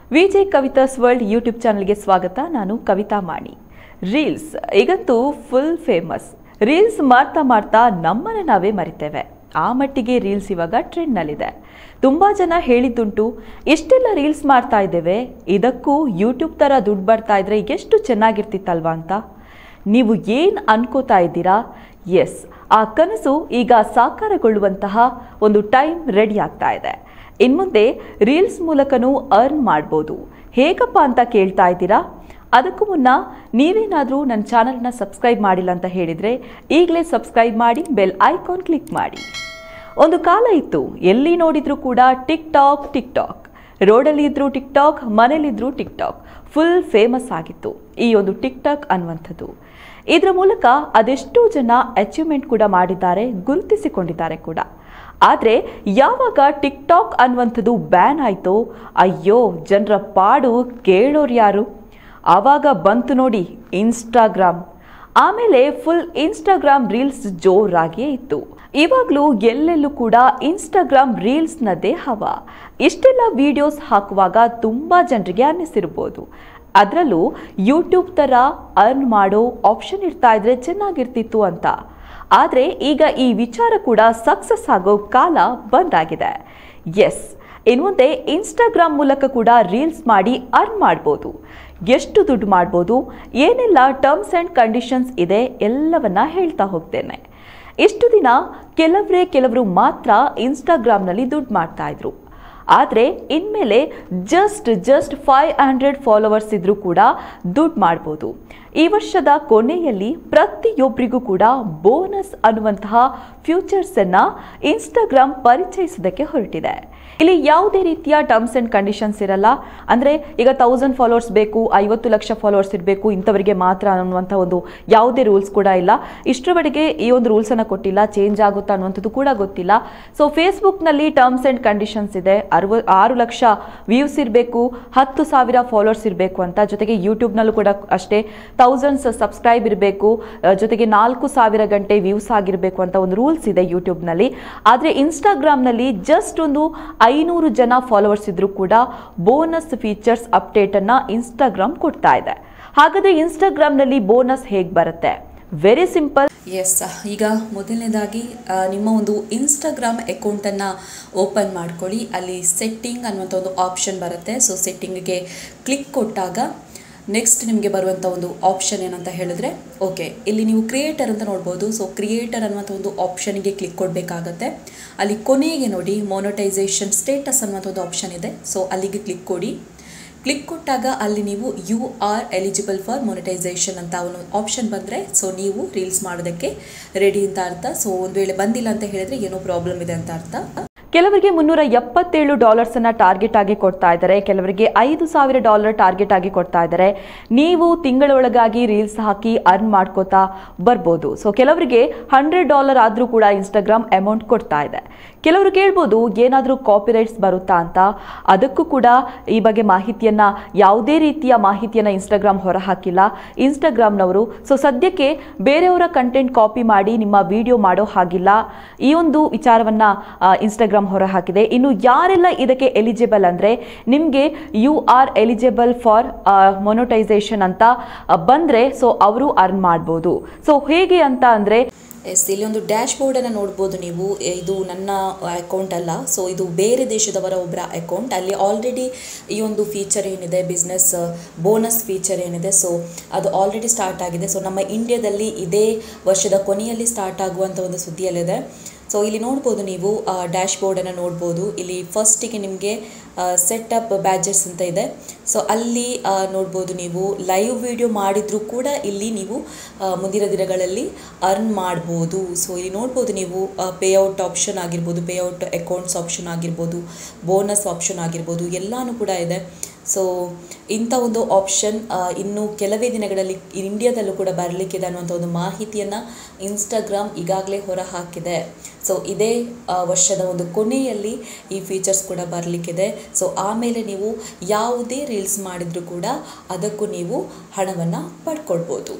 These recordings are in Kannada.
ವಿಜೆ ಕವಿತಾಸ್ ವರ್ಲ್ಡ್ ಯೂಟ್ಯೂಬ್ ಚಾನಲ್ಗೆ ಸ್ವಾಗತ ನಾನು ಕವಿತಾ ಮಾಣಿ ರೀಲ್ಸ್ ಈಗಂತೂ ಫುಲ್ ಫೇಮಸ್ ರೀಲ್ಸ್ ಮಾಡ್ತಾ ಮಾಡ್ತಾ ನಮ್ಮನ್ನು ನಾವೇ ಮರಿತೇವೆ ಆ ಮಟ್ಟಿಗೆ ರೀಲ್ಸ್ ಇವಾಗ ಟ್ರೆಂಡ್ನಲ್ಲಿದೆ ತುಂಬ ಜನ ಹೇಳಿದ್ದುಂಟು ಎಷ್ಟೆಲ್ಲ ರೀಲ್ಸ್ ಮಾಡ್ತಾ ಇದ್ದೇವೆ ಇದಕ್ಕೂ ಯೂಟ್ಯೂಬ್ ಥರ ದುಡ್ಡು ಬರ್ತಾ ಇದ್ರೆ ಎಷ್ಟು ಚೆನ್ನಾಗಿರ್ತಿತ್ತಲ್ವಾ ಅಂತ ನೀವು ಏನು ಅನ್ಕೋತಾ ಇದ್ದೀರಾ ಎಸ್ ಆ ಕನಸು ಈಗ ಸಾಕಾರಗೊಳ್ಳುವಂತಹ ಒಂದು ಟೈಮ್ ರೆಡಿ ಆಗ್ತಾ ಇದೆ ಇನ್ಮುಂದೆ ರೀಲ್ಸ್ ಮೂಲಕನೂ ಅರ್ನ್ ಮಾಡ್ಬೋದು ಹೇಗಪ್ಪ ಅಂತ ಕೇಳ್ತಾ ಇದ್ದೀರಾ ಅದಕ್ಕೂ ಮುನ್ನ ನೀವೇನಾದರೂ ನನ್ನ ಚಾನಲ್ನ ಸಬ್ಸ್ಕ್ರೈಬ್ ಮಾಡಿಲ್ಲ ಅಂತ ಹೇಳಿದರೆ ಈಗಲೇ ಸಬ್ಸ್ಕ್ರೈಬ್ ಮಾಡಿ ಬೆಲ್ ಐಕಾನ್ ಕ್ಲಿಕ್ ಮಾಡಿ ಒಂದು ಕಾಲ ಇತ್ತು ಎಲ್ಲಿ ನೋಡಿದರೂ ಕೂಡ ಟಿಕ್ ಟಾಕ್ ಟಿಕ್ ಟಾಕ್ ರೋಡಲ್ಲಿ ಇದ್ರೂ ಟಿಕ್ ಟಾಕ್ ಮನೇಲಿದ್ರೂ ಟಿಕ್ ಟಾಕ್ ಫುಲ್ ಫೇಮಸ್ ಆಗಿತ್ತು ಈ ಒಂದು ಟಿಕ್ ಟಾಕ್ ಅನ್ನುವಂಥದ್ದು ಇದರ ಮೂಲಕ ಅದೆಷ್ಟೋ ಜನ ಅಚೀವ್ಮೆಂಟ್ ಕೂಡ ಮಾಡಿದ್ದಾರೆ ಗುರುತಿಸಿಕೊಂಡಿದ್ದಾರೆ ಕೂಡ ಆದರೆ ಯಾವಾಗ ಟಿಕ್ ಟಾಕ್ ಅನ್ನುವಂಥದ್ದು ಬ್ಯಾನ್ ಆಯಿತೋ ಅಯ್ಯೋ ಜನರ ಪಾಡು ಕೇಳೋರು ಯಾರು ಆವಾಗ ಬಂತು ನೋಡಿ ಇನ್ಸ್ಟಾಗ್ರಾಮ್ ಆಮೇಲೆ ಫುಲ್ ಇನ್ಸ್ಟಾಗ್ರಾಮ್ ರೀಲ್ಸ್ ಜೋರಾಗಿಯೇ ಇತ್ತು ಇವಾಗಲೂ ಎಲ್ಲೆಲ್ಲೂ ಕೂಡ ಇನ್ಸ್ಟಾಗ್ರಾಮ್ ರೀಲ್ಸ್ನದ್ದೇ ಹವ ಇಷ್ಟೆಲ್ಲ ವಿಡಿಯೋಸ್ ಹಾಕುವಾಗ ತುಂಬ ಜನರಿಗೆ ಅನ್ನಿಸಿರ್ಬೋದು ಅದರಲ್ಲೂ ಯೂಟ್ಯೂಬ್ ಥರ ಅರ್ನ್ ಮಾಡೋ ಆಪ್ಷನ್ ಇರ್ತಾ ಇದ್ರೆ ಚೆನ್ನಾಗಿರ್ತಿತ್ತು ಅಂತ ಆದರೆ ಈಗ ಈ ವಿಚಾರ ಕೂಡ ಸಕ್ಸಸ್ ಆಗೋ ಕಾಲ ಬಂದಾಗಿದೆ ಎಸ್ ಇನ್ನು ಮುಂದೆ ಇನ್ಸ್ಟಾಗ್ರಾಮ್ ಮೂಲಕ ಕೂಡ ರೀಲ್ಸ್ ಮಾಡಿ ಅರ್ನ್ ಮಾಡ್ಬೋದು ಎಷ್ಟು ದುಡ್ಡು ಮಾಡ್ಬೋದು ಏನೆಲ್ಲ ಟರ್ಮ್ಸ್ ಆ್ಯಂಡ್ ಕಂಡೀಷನ್ಸ್ ಇದೆ ಎಲ್ಲವನ್ನ ಹೇಳ್ತಾ ಹೋಗ್ತೇನೆ ಇಷ್ಟು ದಿನ ಕೆಲವರೇ ಕೆಲವರು ಮಾತ್ರ ಇನ್ಸ್ಟಾಗ್ರಾಮ್ನಲ್ಲಿ ದುಡ್ಡು ಮಾಡ್ತಾ ಇದ್ರು ಆದರೆ ಇನ್ಮೇಲೆ just just five hundred followers ಇದ್ರೂ ಕೂಡ ದುಡ್ಡು ಮಾಡ್ಬೋದು ಈ ವರ್ಷದ ಕೊನೆಯಲ್ಲಿ ಪ್ರತಿಯೊಬ್ಬರಿಗೂ ಕೂಡ ಬೋನಸ್ ಅನ್ನುವಂತಹ ಫ್ಯೂಚರ್ಸನ್ನು ಇನ್ಸ್ಟಾಗ್ರಾಮ್ ಪರಿಚಯಿಸೋದಕ್ಕೆ ಹೊರಟಿದೆ ಇಲ್ಲಿ ಯಾವುದೇ ರೀತಿಯ ಟರ್ಮ್ಸ್ ಆ್ಯಂಡ್ ಕಂಡೀಷನ್ಸ್ ಇರಲ್ಲ ಅಂದರೆ ಈಗ ತೌಸಂಡ್ ಫಾಲೋವರ್ಸ್ ಬೇಕು ಐವತ್ತು ಲಕ್ಷ ಫಾಲೋವರ್ಸ್ ಇರಬೇಕು ಇಂಥವರಿಗೆ ಮಾತ್ರ ಅನ್ನುವಂಥ ಒಂದು ಯಾವುದೇ ರೂಲ್ಸ್ ಕೂಡ ಇಲ್ಲ ಇಷ್ಟರವರೆಗೆ ಈ ಒಂದು ರೂಲ್ಸನ್ನು ಕೊಟ್ಟಿಲ್ಲ ಚೇಂಜ್ ಆಗುತ್ತಾ ಅನ್ನುವಂಥದ್ದು ಕೂಡ ಗೊತ್ತಿಲ್ಲ ಸೊ ಫೇಸ್ಬುಕ್ನಲ್ಲಿ ಟರ್ಮ್ಸ್ ಆ್ಯಂಡ್ ಕಂಡೀಷನ್ಸ್ ಇದೆ ಅರವ ಆರು ಲಕ್ಷ ವ್ಯೂಸ್ ಇರಬೇಕು ಹತ್ತು ಸಾವಿರ ಫಾಲೋವರ್ಸ್ ಇರಬೇಕು ಅಂತ ಜೊತೆಗೆ ಯೂಟ್ಯೂಬ್ನಲ್ಲೂ ಕೂಡ ಅಷ್ಟೇ ತೌಸಂಡ್ಸ್ ಸಬ್ಸ್ಕ್ರೈಬ್ ಇರಬೇಕು ಜೊತೆಗೆ ನಾಲ್ಕು ಸಾವಿರ ಗಂಟೆ ವ್ಯೂಸ್ ಆಗಿರಬೇಕು ಅಂತ ಒಂದು ರೂಲ್ಸ್ ಇದೆ ಯೂಟ್ಯೂಬ್ನಲ್ಲಿ ಆದರೆ ಇನ್ಸ್ಟಾಗ್ರಾಮ್ನಲ್ಲಿ ಜಸ್ಟ್ ಒಂದು ಐನೂರು ಜನ ಫಾಲೋವರ್ಸ್ ಇದ್ರೂ ಕೂಡ ಬೋನಸ್ ಫೀಚರ್ಸ್ ಅಪ್ಡೇಟನ್ನು ಇನ್ಸ್ಟಾಗ್ರಾಮ್ ಕೊಡ್ತಾ ಇದೆ ಹಾಗಾದರೆ ಇನ್ಸ್ಟಾಗ್ರಾಮ್ನಲ್ಲಿ ಬೋನಸ್ ಹೇಗೆ ಬರುತ್ತೆ ವೆರಿ ಸಿಂಪಲ್ ಎಸ್ ಈಗ ಮೊದಲನೇದಾಗಿ ಆ, ನಿಮ್ಮ ಒಂದು ಇನ್ಸ್ಟಾಗ್ರಾಮ್ ಅಕೌಂಟನ್ನು ಓಪನ್ ಮಾಡ್ಕೊಳ್ಳಿ ಅಲ್ಲಿ ಸೆಟ್ಟಿಂಗ್ ಅನ್ನುವಂಥ ಒಂದು ಆಪ್ಷನ್ ಬರುತ್ತೆ ಸೊ ಸೆಟ್ಟಿಂಗ್ಗೆ ಕ್ಲಿಕ್ ಕೊಟ್ಟಾಗ ನೆಕ್ಸ್ಟ್ ನಿಮಗೆ ಬರುವಂಥ ಒಂದು ಆಪ್ಷನ್ ಏನಂತ ಹೇಳಿದ್ರೆ ಓಕೆ ಇಲ್ಲಿ ನೀವು ಕ್ರಿಯೇಟರ್ ಅಂತ ನೋಡ್ಬೋದು ಸೊ ಕ್ರಿಯೇಟರ್ ಅನ್ನುವಂಥ ಒಂದು ಆಪ್ಷನ್ಗೆ ಕ್ಲಿಕ್ ಕೊಡಬೇಕಾಗತ್ತೆ ಅಲ್ಲಿ ಕೊನೆಗೆ ನೋಡಿ ಮೊನಟೈಸೇಷನ್ ಸ್ಟೇಟಸ್ ಅನ್ನುವಂಥ ಒಂದು ಆಪ್ಷನ್ ಇದೆ ಸೊ ಅಲ್ಲಿಗೆ ಕ್ಲಿಕ್ ಕೊಡಿ ಕ್ಲಿಕ್ ಕೊಟ್ಟಾಗ ಅಲ್ಲಿ ನೀವು you are eligible for monetisation ಅಂತ ಒಂದು ಆಪ್ಷನ್ ಬಂದರೆ ಸೊ ನೀವು ರೀಲ್ಸ್ ಮಾಡೋದಕ್ಕೆ ರೆಡಿ ಅಂತ ಅರ್ಥ ಸೊ ಒಂದು ವೇಳೆ ಬಂದಿಲ್ಲ ಅಂತ ಹೇಳಿದರೆ ಏನೋ ಪ್ರಾಬ್ಲಮ್ ಇದೆ ಅಂತ ಅರ್ಥ ಕೆಲವರಿಗೆ ಮುನ್ನೂರ ಎಪ್ಪತ್ತೇಳು ಡಾಲರ್ಸ್ ಅನ್ನ ಟಾರ್ಗೆಟ್ ಆಗಿ ಕೊಡ್ತಾ ಇದ್ದಾರೆ ಕೆಲವರಿಗೆ ಐದು ಸಾವಿರ ಡಾಲರ್ ಟಾರ್ಗೆಟ್ ಆಗಿ ಕೊಡ್ತಾ ಇದ್ದಾರೆ ನೀವು ತಿಂಗಳೊಳಗಾಗಿ ರೀಲ್ಸ್ ಹಾಕಿ ಅರ್ನ್ ಮಾಡ್ಕೋತಾ ಬರ್ಬೋದು ಸೊ ಕೆಲವರಿಗೆ ಹಂಡ್ರೆಡ್ ಡಾಲರ್ ಆದರೂ ಕೂಡ ಇನ್ಸ್ಟಾಗ್ರಾಮ್ ಅಮೌಂಟ್ ಕೊಡ್ತಾ ಇದೆ ಕೆಲವರು ಕೇಳ್ಬೋದು ಏನಾದರೂ ಕಾಪಿರೈಟ್ಸ್ ಬರುತ್ತಾ ಅಂತ ಅದಕ್ಕೂ ಕೂಡ ಈ ಬಗ್ಗೆ ಮಾಹಿತಿಯನ್ನ ಯಾವುದೇ ರೀತಿಯ ಮಾಹಿತಿಯನ್ನ ಇನ್ಸ್ಟಾಗ್ರಾಮ್ ಹೊರ ಹಾಕಿಲ್ಲ ಇನ್ಸ್ಟಾಗ್ರಾಮ್ನವರು ಸೊ ಸದ್ಯಕ್ಕೆ ಬೇರೆಯವರ ಕಂಟೆಂಟ್ ಕಾಪಿ ಮಾಡಿ ನಿಮ್ಮ ವಿಡಿಯೋ ಮಾಡೋ ಹಾಗಿಲ್ಲ ಈ ಒಂದು ವಿಚಾರವನ್ನ ಇನ್ಸ್ಟಾಗ್ರಾಮ್ ಹೊರ ಹಾಕಿದೆ ಇನ್ನು ಯಾರೆಲ್ಲ ಇದಕ್ಕೆ ಎಲಿಜಿಬಲ್ ಅಂದ್ರೆ ನಿಮಗೆ you are eligible for monetisation ಅಂತ ಆ, ಬಂದ್ರೆ ಸೊ ಅವರು ಅರ್ನ್ ಮಾಡ್ಬೋದು ಸೊ ಹೇಗೆ ಅಂತ ಅಂದ್ರೆ ಎಸ್ ಇಲ್ಲಿ ಒಂದು ಡ್ಯಾಶ್ ಬೋರ್ಡನ್ನು ನೋಡ್ಬೋದು ನೀವು ಇದು ನನ್ನ ಅಕೌಂಟ್ ಅಲ್ಲ ಸೊ ಇದು ಬೇರೆ ದೇಶದವರ ಒಬ್ಬರ ಅಕೌಂಟ್ ಅಲ್ಲಿ ಆಲ್ರೆಡಿ ಈ ಒಂದು ಫೀಚರ್ ಏನಿದೆ ಬಿಸ್ನೆಸ್ ಬೋನಸ್ ಫೀಚರ್ ಏನಿದೆ ಸೊ ಅದು ಆಲ್ರೆಡಿ ಸ್ಟಾರ್ಟ್ ಆಗಿದೆ ಸೊ ನಮ್ಮ ಇಂಡಿಯಾದಲ್ಲಿ ಇದೇ ವರ್ಷದ ಕೊನೆಯಲ್ಲಿ ಸ್ಟಾರ್ಟ್ ಆಗುವಂಥ ಒಂದು ಸುದ್ದಿಯಲ್ಲಿದೆ ಸೊ ಇಲ್ಲಿ ನೋಡ್ಬೋದು ನೀವು ಡ್ಯಾಶ್ ಬೋರ್ಡನ್ನು ನೋಡ್ಬೋದು ಇಲ್ಲಿ ಫಸ್ಟಿಗೆ ನಿಮಗೆ ಸೆಟಪ್ ಬ್ಯಾಜಸ್ ಅಂತ ಇದೆ ಸೊ ಅಲ್ಲಿ ಆ, ನೋಡ್ಬೋದು ನೀವು ಲೈವ್ ವಿಡಿಯೋ ಮಾಡಿದರೂ ಕೂಡ ಇಲ್ಲಿ ನೀವು ಆ, ಮುಂದಿನ ದಿನಗಳಲ್ಲಿ ಅರ್ನ್ ಮಾಡ್ಬೋದು ಸೊ ಇಲ್ಲಿ ನೋಡ್ಬೋದು ನೀವು ಪೇಔಟ್ ಆಪ್ಷನ್ ಆಗಿರ್ಬೋದು ಪೇಔಟ್ ಅಕೌಂಟ್ಸ್ ಆಪ್ಷನ್ ಆಗಿರ್ಬೋದು ಬೋನಸ್ ಆಪ್ಷನ್ ಆಗಿರ್ಬೋದು ಎಲ್ಲನೂ ಕೂಡ ಇದೆ ಸೊ ಇಂಥ ಒಂದು ಆಪ್ಷನ್ ಇನ್ನು ಕೆಲವೇ ದಿನಗಳಲ್ಲಿ ಇಂಡಿಯಾದಲ್ಲೂ ಕೂಡ ಬರಲಿಕ್ಕಿದೆ ಅನ್ನುವಂಥ ಒಂದು ಮಾಹಿತಿಯನ್ನು ಇನ್ಸ್ಟಾಗ್ರಾಮ್ ಈಗಾಗಲೇ ಹೊರ ಹಾಕಿದೆ ಸೊ ಇದೇ ಆ, ವರ್ಷದ ಒಂದು ಕೊನೆಯಲ್ಲಿ ಈ ಫೀಚರ್ಸ್ ಕೂಡ ಬರಲಿಕ್ಕಿದೆ ಸೊ ಆಮೇಲೆ ನೀವು ಯಾವುದೇ ರೀಲ್ಸ್ ಮಾಡಿದರೂ ಕೂಡ ಅದಕ್ಕೂ ನೀವು ಹಣವನ್ನು ಪಡ್ಕೊಳ್ಬೋದು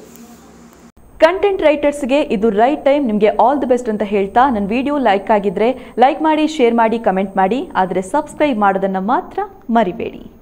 ಕಂಟೆಂಟ್ ರೈಟರ್ಸ್ಗೆ ಇದು ರೈಟ್ ಟೈಮ್ ನಿಮಗೆ ಆಲ್ ದಿ ಬೆಸ್ಟ್ ಅಂತ ಹೇಳ್ತಾ ನನ್ನ ವಿಡಿಯೋ ಲೈಕ್ ಆಗಿದ್ರೆ ಲೈಕ್ ಮಾಡಿ ಶೇರ್ ಮಾಡಿ ಕಮೆಂಟ್ ಮಾಡಿ ಆದರೆ ಸಬ್ಸ್ಕ್ರೈಬ್ ಮಾಡೋದನ್ನು ಮಾತ್ರ ಮರಿಬೇಡಿ